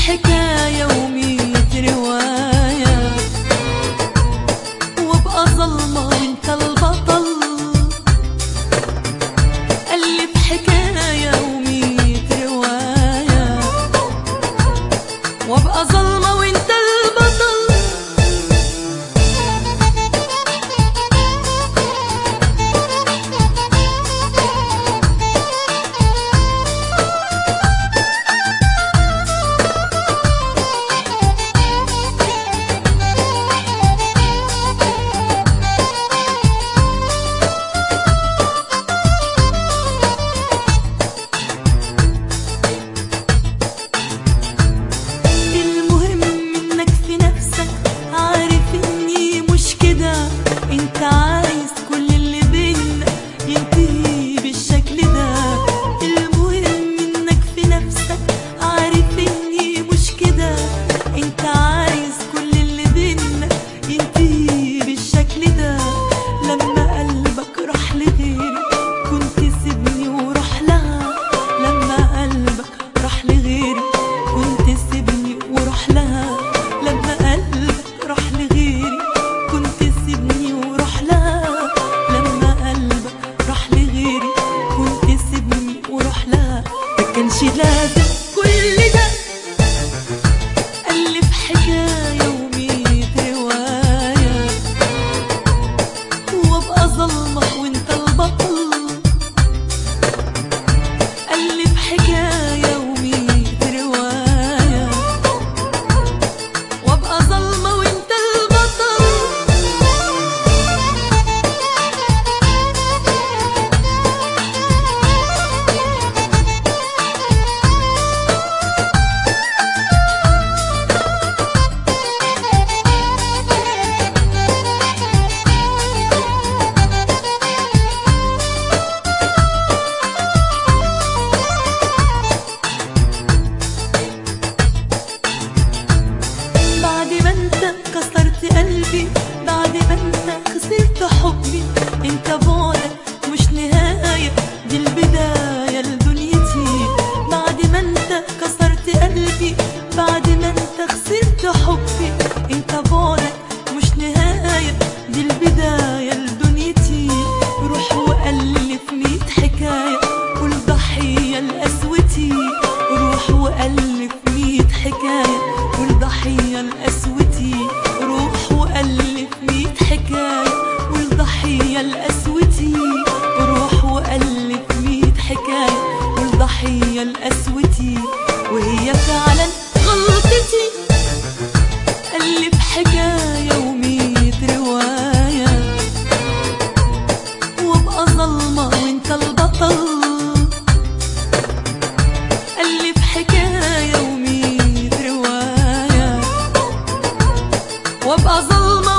حكاية ومية رواية وابقى ظلمة وانت البطل ألف حكاية ومية رواية وابقى ظلمة وانت البطل المهم انك في نفسك عارف اني مش كده انت عايز كل اللي بينا ينتهي بالشكل ده المهم انك في نفسك عارف اني مش كده انت عايز كل اللي بينا ينتهي بالشكل ده لما قلبك راح لغيري كنت سيبني وروح لها لما قلبك راح لغيري كنت سيبني وروح لها لما قلبك راح لغيري كنت سيبني وروح لها لما قلبك راح لغيري كنت سيبني وروح لها ما كانش لازم كل ده ألف حكاية ومية رواية وابقى ظلمة وانت البطل ألف حكاية ومية رواية وابقى ظلمة وانت البطل بعد ما انت كسرت قلبي بعد ما انت خسرت حبي انت بعدك مش نهاية دي البداية لدنيتي بعد ما انت كسرت قلبي بعد ما انت خسرت حبي انت بعدك مش نهاية دي البداية لدنيتي روح وألف ميت حكاية كل ضحية لقسوتي روح وألف ميت حكاية كل ضحية لقسوتي روح وألف ميت حكاية كل ضحية لقسوتي روح وألف ميت حكاية كل ضحية لقسوتي وهي فعلا غلطتي ألف حكاية وميت رواية وابقى ظلمة وانت البطل ألف حكاية وميت رواية وابقى ظلمة